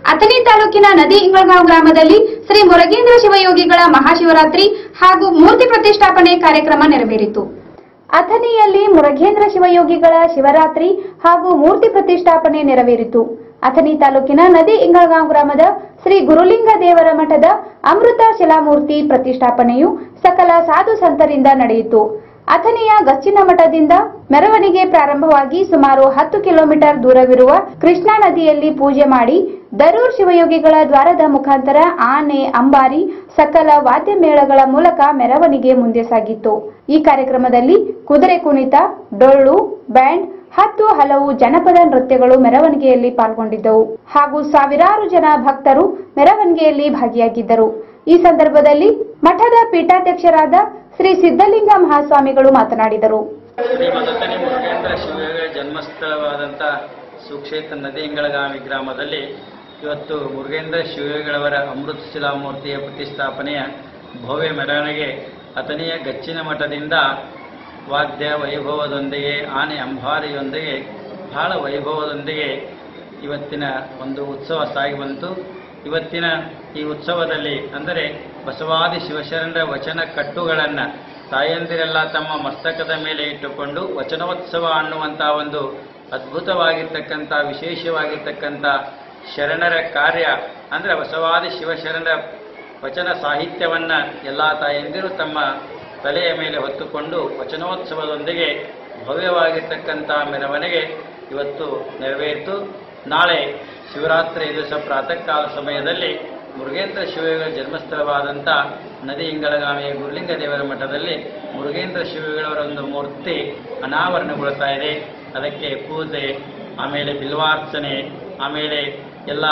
ಅಥಣಿ ತಾಲೂಕಿನ ನದಿ ಇಂಗಳಗಾಂವ್ ಗ್ರಾಮದಲ್ಲಿ ಶ್ರೀ ಮುರುಗೇಂದ್ರ ಶಿವಯೋಗಿಗಳ ಮಹಾಶಿವರಾತ್ರಿ ಹಾಗೂ ಮೂರ್ತಿ ಪ್ರತಿಷ್ಠಾಪನೆ ಕಾರ್ಯಕ್ರಮ ನೆರವೇರಿತು ಅಥಣಿಯಲ್ಲಿ ಮುರುಗೇಂದ್ರ ಶಿವಯೋಗಿಗಳ ಶಿವರಾತ್ರಿ ಹಾಗೂ ಮೂರ್ತಿ ಪ್ರತಿಷ್ಠಾಪನೆ ನೆರವೇರಿತು ಅಥಣಿ ತಾಲೂಕಿನ ನದಿ ಇಂಗಳಗಾಂವ್ ಗ್ರಾಮದ ಶ್ರೀ ಗುರುಲಿಂಗ ದೇವರ ಮಠದ ಅಮೃತ ಶಿಲಾಮೂರ್ತಿ ಪ್ರತಿಷ್ಠಾಪನೆಯು ಸಕಲ ಸಾಧು ಸಂತರಿಂದ ನಡೆಯಿತು ಅಥಣಿಯ ಗಚ್ಚಿನ ಮಠದಿಂದ ಮೆರವಣಿಗೆ ಪ್ರಾರಂಭವಾಗಿ ಸುಮಾರು ಹತ್ತು ಕಿಲೋಮೀಟರ್ ದೂರವಿರುವ ಕೃಷ್ಣಾ ನದಿಯಲ್ಲಿ ಪೂಜೆ ಮಾಡಿ ದರೂರ್ ಶಿವಯೋಗಿಗಳ ದ್ವಾರದ ಮುಖಾಂತರ ಆನೆ ಅಂಬಾರಿ ಸಕಲ ವಾದ್ಯ ಮೇಳಗಳ ಮೂಲಕ ಮೆರವಣಿಗೆ ಮುಂದೆ ಸಾಗಿತ್ತು ಈ ಕಾರ್ಯಕ್ರಮದಲ್ಲಿ ಕುದುರೆ ಕುಣಿತ ಡೊಳ್ಳು ಬ್ಯಾಂಡ್ ಹತ್ತು ಹಲವು ಜನಪದ ನೃತ್ಯಗಳು ಮೆರವಣಿಗೆಯಲ್ಲಿ ಪಾಲ್ಗೊಂಡಿದ್ದವು ಹಾಗೂ ಸಾವಿರಾರು ಜನ ಭಕ್ತರು ಮೆರವಣಿಗೆಯಲ್ಲಿ ಭಾಗಿಯಾಗಿದ್ದರು ಈ ಸಂದರ್ಭದಲ್ಲಿ ಮಠದ ಪೀಠಾಧ್ಯಕ್ಷರಾದ ಶ್ರೀ ಸಿದ್ದಲಿಂಗ ಮಹಾಸ್ವಾಮಿಗಳು ಮಾತನಾಡಿದರು ಶ್ರೀಮದತ್ತನಿ ಮುರುಗೇಂದ್ರ ಶಿವಯೋಗ ಜನ್ಮಸ್ಥಳವಾದಂಥ ಸುಕ್ಷೇತ್ರ ನದಿ ಇಂಗಳಗಾಮಿ ಗ್ರಾಮದಲ್ಲಿ ಇವತ್ತು ಮುರುಗೇಂದ್ರ ಶಿವಯೋಗಿಗಳವರ ಅಮೃತ ಶಿಲಾಮೂರ್ತಿಯ ಪ್ರತಿಷ್ಠಾಪನೆಯ ಭವ್ಯ ಮೆರವಣಿಗೆ ಅಥಣಿಯ ಗಚ್ಚಿನ ಮಠದಿಂದ ವಾದ್ಯ ವೈಭವದೊಂದಿಗೆ ಆನೆ ಅಂಬಾರಿಯೊಂದಿಗೆ ಬಹಳ ವೈಭವದೊಂದಿಗೆ ಇವತ್ತಿನ ಒಂದು ಉತ್ಸವ ಸಾಗಿ ಬಂತು ಇವತ್ತಿನ ಈ ಉತ್ಸವದಲ್ಲಿ ಅಂದರೆ ಬಸವಾದಿ ಶಿವಶರಣರ ವಚನ ಕಟ್ಟುಗಳನ್ನು ತಾಯಂದಿರೆಲ್ಲ ತಮ್ಮ ಮಸ್ತಕದ ಮೇಲೆ ಇಟ್ಟುಕೊಂಡು ವಚನೋತ್ಸವ ಅನ್ನುವಂಥ ಒಂದು ಅದ್ಭುತವಾಗಿರ್ತಕ್ಕಂಥ ವಿಶೇಷವಾಗಿರ್ತಕ್ಕಂಥ ಶರಣರ ಕಾರ್ಯ ಅಂದರೆ ಬಸವಾದಿ ಶಿವಶರಣರ ವಚನ ಸಾಹಿತ್ಯವನ್ನು ಎಲ್ಲ ತಾಯಂದಿರು ತಮ್ಮ ತಲೆಯ ಮೇಲೆ ಹೊತ್ತುಕೊಂಡು ವಚನೋತ್ಸವದೊಂದಿಗೆ ಭವ್ಯವಾಗಿರ್ತಕ್ಕಂಥ ಮೆರವಣಿಗೆ ಇವತ್ತು ನೆರವೇರಿತು ನಾಳೆ ಶಿವರಾತ್ರಿ ದಿವಸ ಪ್ರಾತಃ ಕಾಲ ಸಮಯದಲ್ಲಿ ಮುರುಗೇಂದ್ರ ಶಿವಗಳ ಜನ್ಮಸ್ಥಳವಾದಂಥ ನದಿ ಇಂಗಳಗಾಮಿಯ ಗುರುಲಿಂಗ ದೇವರ ಮಠದಲ್ಲಿ ಮುರುಗೇಂದ್ರ ಶಿವಗಳವರ ಒಂದು ಮೂರ್ತಿ ಅನಾವರಣಗೊಳ್ತಾ ಇದೆ ಅದಕ್ಕೆ ಪೂಜೆ ಆಮೇಲೆ ಬಿಲ್ವಾರ್ಚನೆ ಆಮೇಲೆ ಎಲ್ಲ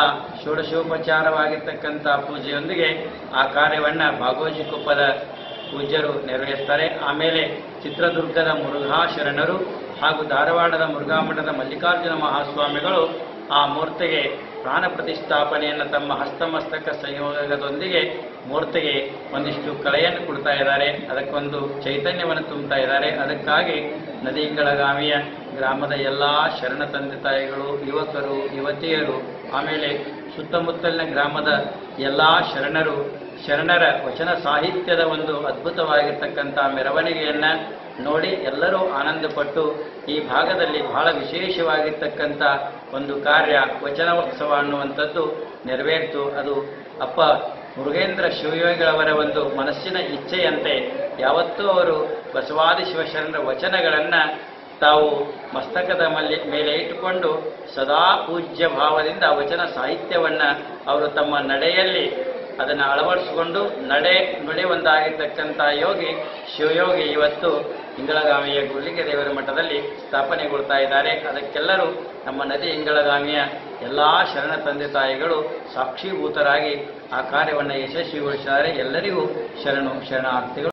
ಷೋಡಶೋಪಚಾರವಾಗಿರ್ತಕ್ಕಂಥ ಪೂಜೆಯೊಂದಿಗೆ ಆ ಕಾರ್ಯವನ್ನು ಭಾಗೋಜಿ ಕುಪ್ಪದ ಪೂಜ್ಯರು ನೆರವೇರಿಸ್ತಾರೆ ಆಮೇಲೆ ಚಿತ್ರದುರ್ಗದ ಮುರುಘಾ ಶರಣರು ಹಾಗೂ ಧಾರವಾಡದ ಮುರುಘಾ ಮಠದ ಮಲ್ಲಿಕಾರ್ಜುನ ಮಹಾಸ್ವಾಮಿಗಳು ಆ ಮೂರ್ತಿಗೆ ಪ್ರಾಣ ಪ್ರತಿಷ್ಠಾಪನೆಯನ್ನು ತಮ್ಮ ಹಸ್ತಮಸ್ತಕ ಸಂಯೋಗದೊಂದಿಗೆ ಮೂರ್ತಿಗೆ ಒಂದಿಷ್ಟು ಕಳೆಯನ್ನು ಕೊಡ್ತಾ ಇದ್ದಾರೆ ಅದಕ್ಕೊಂದು ಚೈತನ್ಯವನ್ನು ತುಂಬುತ್ತಾ ಇದ್ದಾರೆ ಅದಕ್ಕಾಗಿ ನದಿಂಗಳಗಾಮಿಯ ಗ್ರಾಮದ ಎಲ್ಲ ಶರಣ ತಂದೆ ತಾಯಿಗಳು ಯುವಕರು ಯುವತಿಯರು ಆಮೇಲೆ ಸುತ್ತಮುತ್ತಲಿನ ಗ್ರಾಮದ ಎಲ್ಲ ಶರಣರು ಶರಣರ ವಚನ ಸಾಹಿತ್ಯದ ಒಂದು ಅದ್ಭುತವಾಗಿರ್ತಕ್ಕಂಥ ಮೆರವಣಿಗೆಯನ್ನು ನೋಡಿ ಎಲ್ಲರೂ ಆನಂದಪಟ್ಟು ಈ ಭಾಗದಲ್ಲಿ ಬಹಳ ವಿಶೇಷವಾಗಿರ್ತಕ್ಕಂಥ ಒಂದು ಕಾರ್ಯ ವಚನೋತ್ಸವ ಅನ್ನುವಂಥದ್ದು ನೆರವೇರಿತು ಅದು ಅಪ್ಪ ಮುರುಗೇಂದ್ರ ಶಿವಯೋಗಿಗಳವರ ಒಂದು ಮನಸ್ಸಿನ ಇಚ್ಛೆಯಂತೆ ಯಾವತ್ತೂ ಅವರು ಬಸವಾದಿ ಶಿವಶರಣರ ವಚನಗಳನ್ನು ತಾವು ಮಸ್ತಕದ ಮಲ್ಲಿ ಮೇಲೆ ಇಟ್ಟುಕೊಂಡು ಸದಾ ಪೂಜ್ಯ ಭಾವದಿಂದ ವಚನ ಸಾಹಿತ್ಯವನ್ನು ಅವರು ತಮ್ಮ ನಡೆಯಲ್ಲಿ ಅದನ್ನು ಅಳವಡಿಸಿಕೊಂಡು ನಡೆ ನುಡಿ ಒಂದಾಗಿರ್ತಕ್ಕಂಥ ಯೋಗಿ ಶಿವಯೋಗಿ ಇವತ್ತು ಇಂಗಳಗಾಮಿಯ ಗುರುಲಿಂಗ ದೇವರ ಮಠದಲ್ಲಿ ಸ್ಥಾಪನೆಗೊಳ್ತಾ ಇದ್ದಾರೆ ಅದಕ್ಕೆಲ್ಲರೂ ನಮ್ಮ ನದಿ ಇಂಗಳಗಾಮಿಯ ಎಲ್ಲ ಶರಣ ತಂದೆ ತಾಯಿಗಳು ಸಾಕ್ಷೀಭೂತರಾಗಿ ಆ ಕಾರ್ಯವನ್ನು ಯಶಸ್ವಿಗೊಳಿಸಿದ್ದಾರೆ ಎಲ್ಲರಿಗೂ ಶರಣು ಶರಣಾರ್ಥಿಗಳು